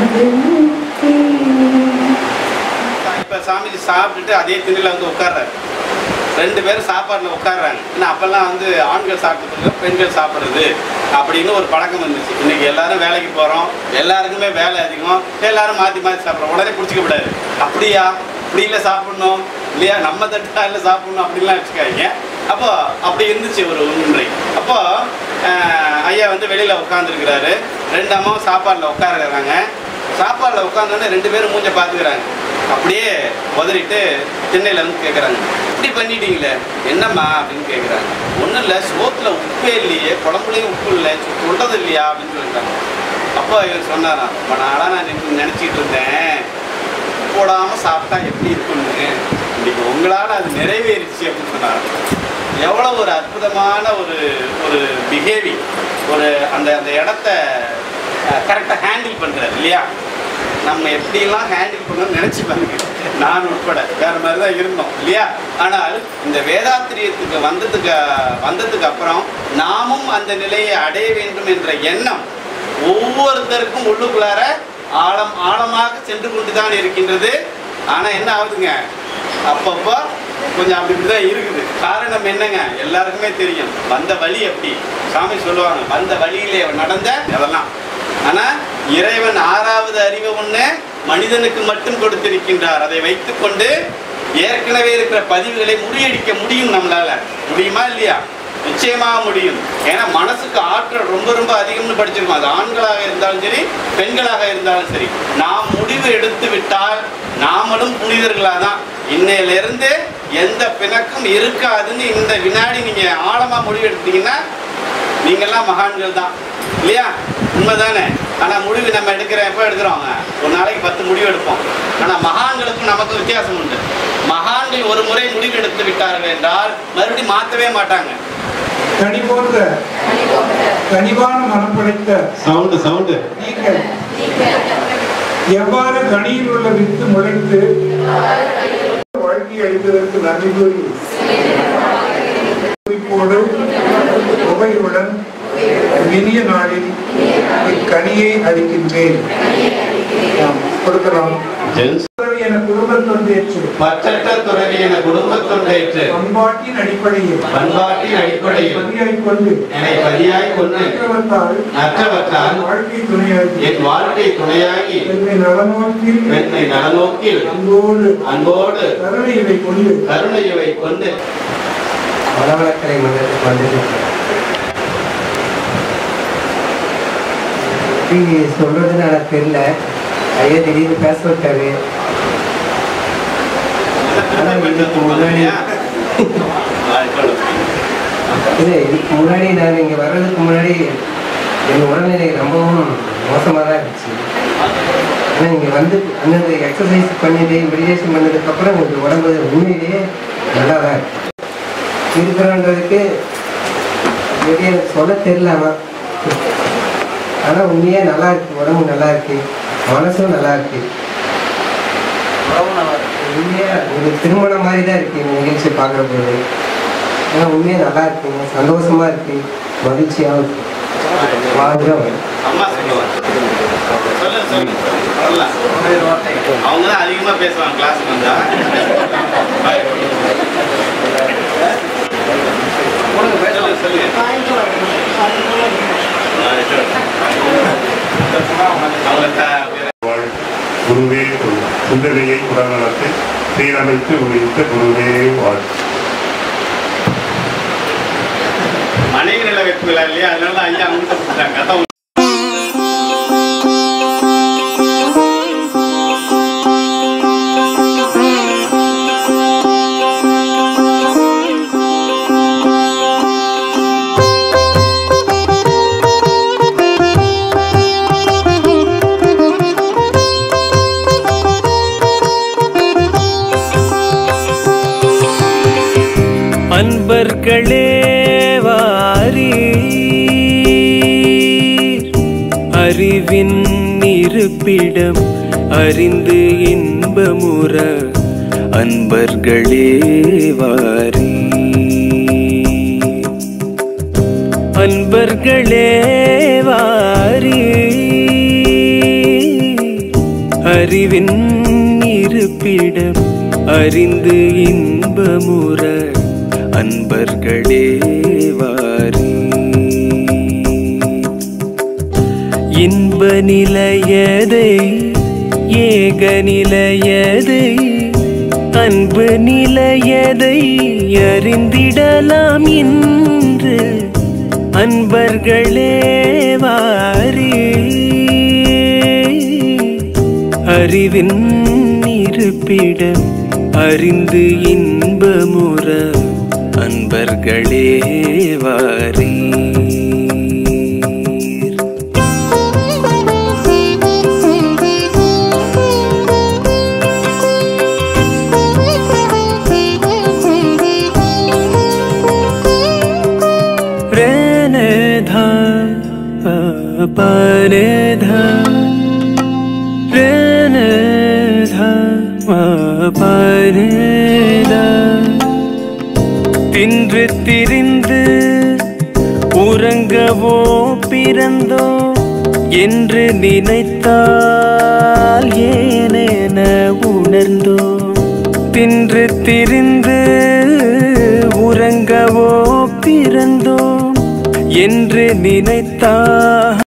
இப்ப சாமிஜி சாப்பிட்டுட்டு அதே திண்ணில வந்து உட்கார்றாரு ரெண்டு பேரும் சாப்பாடுல உட்கார்றாங்க ஏன்னா அப்பெல்லாம் வந்து ஆண்கள் சாப்பிட்டு பெண்கள் சாப்பிடுறது அப்படின்னு ஒரு பழக்கம் இருந்துச்சு இன்னைக்கு எல்லாரும் வேலைக்கு போறோம் எல்லாருக்குமே வேலை அதிகம் எல்லாரும் மாத்தி மாத்தி சாப்பிடுறோம் உடனே பிடிச்சிக்க கூடாது அப்படியா இப்படி இல்லை சாப்பிடணும் இல்லையா நம்ம தட்டால சாப்பிடணும் அப்படின்லாம் வச்சுக்காதீங்க அப்போ அப்படி இருந்துச்சு ஒரு முன்முறை அப்போ ஆஹ், ஐயா வந்து வெளியில உட்காந்துருக்கிறாரு ரெண்டு அம்மாவும் சாப்பாடுல உட்காருறாங்க சாப்பாடுல உட்காந்தோடனே ரெண்டு பேரும் மூஞ்ச பார்த்துக்கிறாங்க அப்படியே உதறிட்டு திண்ணையில வந்து கேட்குறாங்க இப்படி பண்ணிட்டீங்களே என்னம்மா அப்படின்னு கேட்குறாங்க ஒன்றும் இல்லை சோத்துல உப்பே இல்லையே குழம்புலையும் உப்பு இல்லை சொல்றது இல்லையா அப்படின்னு சொல்லிட்டாங்க அப்போ இவர் சொன்னாராம் ரொம்ப நாளாக நான் நினைச்சு- நினைச்சிட்டு இருந்தேன் உப்பு போடாம சாப்பிட்டா எப்படி இருக்கும்னு இன்னைக்கு உங்களால் அது நிறைவேறிச்சு அப்படின்னு சொன்னார் எவ்வளோ ஒரு அற்புதமான ஒரு ஒரு பிஹேவி ஒரு அந்த அந்த இடத்த கரெக்டாக ஹேண்டில் பண்ணுறாரு இல்லையா நம்ம எப்படிலாம் ஹேண்டில் பண்ணணும்னு நினச்சி பாருங்க நான் உட்பட வேற மாதிரி தான் இருந்தோம் இல்லையா ஆனால் இந்த வேதாத்திரியத்துக்கு வந்ததுக்கு வந்ததுக்கு அப்புறம் நாமும் அந்த நிலையை அடைய வேண்டும் என்ற எண்ணம் ஒவ்வொருத்தருக்கும் உள்ளுக்குள்ளார ஆழம் ஆழமாக சென்று கொண்டு தான் இருக்கின்றது ஆனால் என்ன ஆகுதுங்க அப்பப்போ கொஞ்சம் அப்படி இப்படி தான் இருக்குது காரணம் என்னங்க எல்லாருக்குமே தெரியும் வந்த வழி எப்படி சாமி சொல்லுவாங்க வந்த வழியிலே நடந்த அதெல்லாம் ஆனா இறைவன் ஆறாவது அறிவு ஒண்ணு மனிதனுக்கு மட்டும் கொடுத்திருக்கின்றார் அதை வைத்துக்கொண்டு ஏற்கனவே இருக்கிற பதிவுகளை முறியடிக்க முடியும் நம்மளால முடியுமா இல்லையா நிச்சயமாக முடியும் ஏன்னா மனசுக்கு ஆற்றல் ரொம்ப ரொம்ப அதிகம்னு படிச்சிருக்கோம் அது ஆண்களாக இருந்தாலும் சரி பெண்களாக இருந்தாலும் சரி நாம் முடிவு எடுத்து விட்டால் நாமளும் புனிதர்களாக தான் இன்னையிலிருந்து எந்த பிணக்கும் இருக்காதுன்னு இந்த வினாடி நீங்க ஆழமா முடிவு எடுத்தீங்கன்னா நீங்கெல்லாம் மகான்கள் தான் இல்லையா உண்மைதானே ஆனா முடிவு நம்ம எடுக்கிற எப்போ எடுக்கிறோம் ஒரு நாளைக்கு பத்து முடிவு எடுப்போம் ஆனா மகான்களுக்கும் நமக்கும் வித்தியாசம் உண்டு மகான்கள் ஒரு முறை முடிவு எடுத்து விட்டார்கள் என்றால் மறுபடியும் மாற்றவே மாட்டாங்க கனி போன்ற கனிவான மனம் படைத்த சவுண்டு சவுண்டு நீங்கள் எவ்வாறு கனியில் உள்ள வித்து முளைத்து வாழ்க்கை அளிப்பதற்கு நன்றி கூறி குறிப்போடு உபையுடன் இனிய நாளில் இக்கனியை அளிக்கின்றேன் நாம் கொடுக்கலாம் ஜென்ஸ் என குடும்பத்தொண்டேற்று பற்றற்ற துறவி என குடும்பத்தொண்டேற்று பண்பாட்டின் அடிப்படையில் பண்பாட்டின் அடிப்படையில் பதியாய்க் கொண்டு என்னை பதியாய் கொண்டு மற்றவற்றால் மற்றவற்றால் வாழ்க்கை துணையாகி என் வாழ்க்கை துணையாகி என்னை நலநோக்கில் என்னை நலநோக்கில் அன்போடு அன்போடு கருணை இவை கொண்டு கருணையவை கொண்டு வளவளக்கலை மன்றத்துக்கு வந்திருக்கிறேன் எப்படி சொல்றதுன்னு எனக்கு தெரியல ஐயா திடீர்னு பேச விட்டாரு ஆனா இதுக்கு முன்னாடி இல்லை இதுக்கு முன்னாடி நான் இங்கே வர்றதுக்கு முன்னாடி என் உடல்நிலை ரொம்பவும் மோசமாக தான் இருந்துச்சு ஆனால் இங்கே வந்து அந்தந்த எக்ஸசைஸ் பண்ணிட்டு மெடிடேஷன் பண்ணதுக்கப்புறம் உங்களுக்கு உடம்பு உண்மையிலேயே நல்லா தான் இருக்கு இருக்கிறன்றதுக்கு எப்படி எனக்கு சொல்ல தெரியல ஆனால் ஆனால் உண்மையே நல்லா இருக்கு உடம்பு நல்லா இருக்கு மனசும் நல்லா இருக்கு உண்மையா ஒரு திருமணம் மாதிரி தான் இருக்கு இந்த நிகழ்ச்சி பார்க்குற போது ஏன்னா உண்மையா நல்லா இருக்குங்க சந்தோஷமா இருக்கு மகிழ்ச்சியாகவும் இருக்கு வாழ்கிறோம் அம்மா சொல்லுவாங்க சொல்லு சொல்லு சொல்லலாம் அவங்க தான் அதிகமா பேசுவாங்க கிளாஸுக்கு வந்தா சொல்லு சொல்லு அவங்க த- வாழ் குருவே குரு. சிந்தனையை உடல்நலத்தை சீரமைத்து உயிர்த்த குருவே வாழ் மனைவி நில வைப்பு விழா இல்லையா அதனால தான் ஐயா அவங்க கொடுத்தாங்க அதான் அன்பர்களே வாரி அறிவின் இருப்பிடம் அறிந்து இன்பமுற அன்பர்களே வாரி அன்பர்களே வாரி அறிவின் இருப்பிடம் அறிந்து இன்பமுற அன்பர்களே வாரி இன்ப நிலையதை ஏக நிலையதை அன்பு நிலையதை அறிந்திடலாம் இன்று அன்பர்களே வாரி அறிவின் இருப்பிடம் அறிந்து இன்பமுற அன்பர்களே வாரீர் रे धा परे धा रे धा பரே धा தின்று திரிந்து உறங்கவோ பிறந்தோ என்று நினைத்தால் ஏனென உணர்ந்தோ தின்று திரிந்து உறங்கவோ பிறந்தோ என்று நினைத்தால்